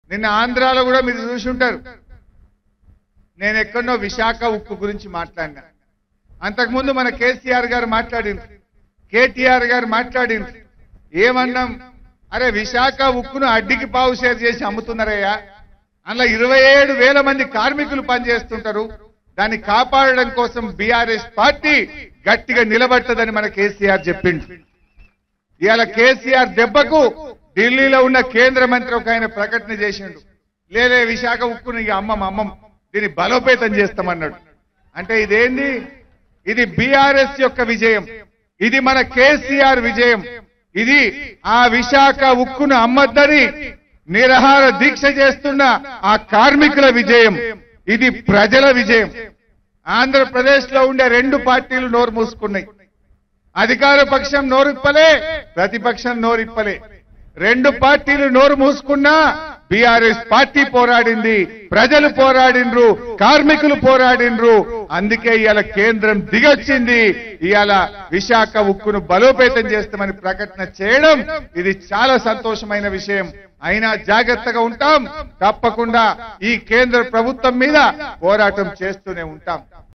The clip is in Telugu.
నిన్న ఆంధ్రాలో కూడా మీరు చూసి ఉంటారు నేను ఎక్కడో విశాఖ ఉక్కు గురించి మాట్లాడినా అంతకుముందు మన కేసీఆర్ గారు మాట్లాడింది కేటీఆర్ గారు మాట్లాడింది ఏమన్నాం అరే విశాఖ ఉక్కును అడ్డికి పావు షేర్ చేసి అమ్ముతున్నారయ్యా అందులో ఇరవై ఏడు వేల మంది కార్మికులు పనిచేస్తుంటారు దాన్ని కాపాడడం కోసం బీఆర్ఎస్ పార్టీ గట్టిగా నిలబడుతుందని మన కేసీఆర్ చెప్పిండు ఇవాళ కేసీఆర్ దెబ్బకు ఢిల్లీలో ఉన్న కేంద్ర మంత్రి ఒక ఆయన ప్రకటన చేసిండు లేలే విశాఖ ఉక్కుని ఇక అమ్మం అమ్మం దీన్ని బలోపేతం చేస్తామన్నాడు అంటే ఇదేంది ఇది బీఆర్ఎస్ యొక్క విజయం ఇది మన కేసీఆర్ విజయం ఇది ఆ విశాఖ ఉక్కును అమ్మద్దని నిరహార దీక్ష చేస్తున్న ఆ కార్మికుల విజయం ఇది ప్రజల విజయం ఆంధ్రప్రదేశ్ లో ఉండే రెండు పార్టీలు నోరు మూసుకున్నాయి అధికార పక్షం నోరిప్పలే ప్రతిపక్షం నోరిప్పలే రెండు పార్టీలు నోరు మూసుకున్నా బీఆర్ఎస్ పార్టీ పోరాడింది ప్రజలు పోరాడిండ్రు కార్మికులు పోరాడిండ్రు అందుకే ఇవాళ కేంద్రం దిగొచ్చింది ఇవాళ విశాఖ ఉక్కును బలోపేతం చేస్తామని ప్రకటన చేయడం ఇది చాలా సంతోషమైన విషయం అయినా జాగ్రత్తగా ఉంటాం తప్పకుండా ఈ కేంద్ర ప్రభుత్వం మీద పోరాటం చేస్తూనే ఉంటాం